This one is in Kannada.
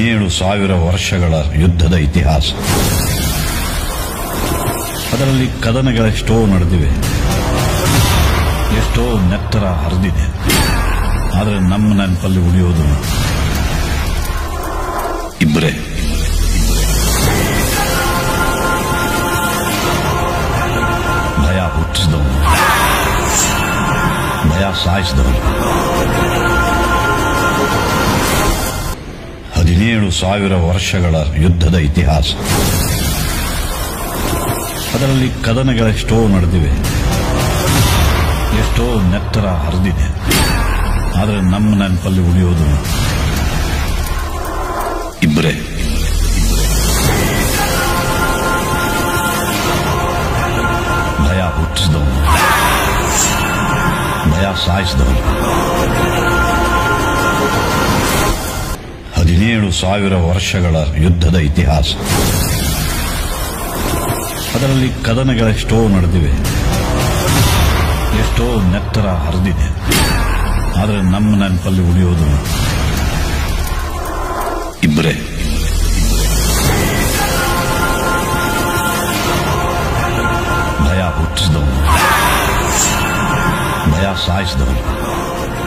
ಹದಿನೇಳು ಸಾವಿರ ವರ್ಷಗಳ ಯುದ್ಧದ ಇತಿಹಾಸ ಅದರಲ್ಲಿ ಕದನಗಳೆಷ್ಟೋ ನಡೆದಿವೆ ಎಷ್ಟೋ ನೆತ್ತರ ಹರಿದಿದೆ ಆದರೆ ನಮ್ಮ ನೆನಪಲ್ಲಿ ಉಳಿಯೋದು ಇಬ್ಬರೇ ಭಯ ಹುಟ್ಟಿಸಿದವನು ಭಯ ಸಾಯಿಸಿದವನು ಹದಿನೇಳು ಸಾವಿರ ವರ್ಷಗಳ ಯುದ್ಧದ ಇತಿಹಾಸ ಅದರಲ್ಲಿ ಕದನಗಳೆಷ್ಟೋ ನಡೆದಿವೆ ಎಷ್ಟೋ ನೆತ್ತರ ಹರಿದಿದೆ ಆದರೆ ನಮ್ಮ ನೆನಪಲ್ಲಿ ಉಳಿಯೋದು ಇಬ್ಬರೇ ಭಯ ಹುಟ್ಟಿಸಿದವನು ಭಯ ಸಾಯಿಸಿದವನು ಹದಿನೇಳು ಸಾವಿರ ವರ್ಷಗಳ ಯುದ್ಧದ ಇತಿಹಾಸ ಅದರಲ್ಲಿ ಕದನಗಳೆಷ್ಟೋ ನಡೆದಿವೆ ಎಷ್ಟೋ ನೆತ್ತರ ಹರಿದಿದೆ ಆದರೆ ನಮ್ಮ ನೆನಪಲ್ಲಿ ಉಳಿಯೋದು ಇಬ್ಬರೇ ಭಯ ಹುಟ್ಟಿಸಿದವನು ಭಯ ಸಾಯಿಸಿದವನು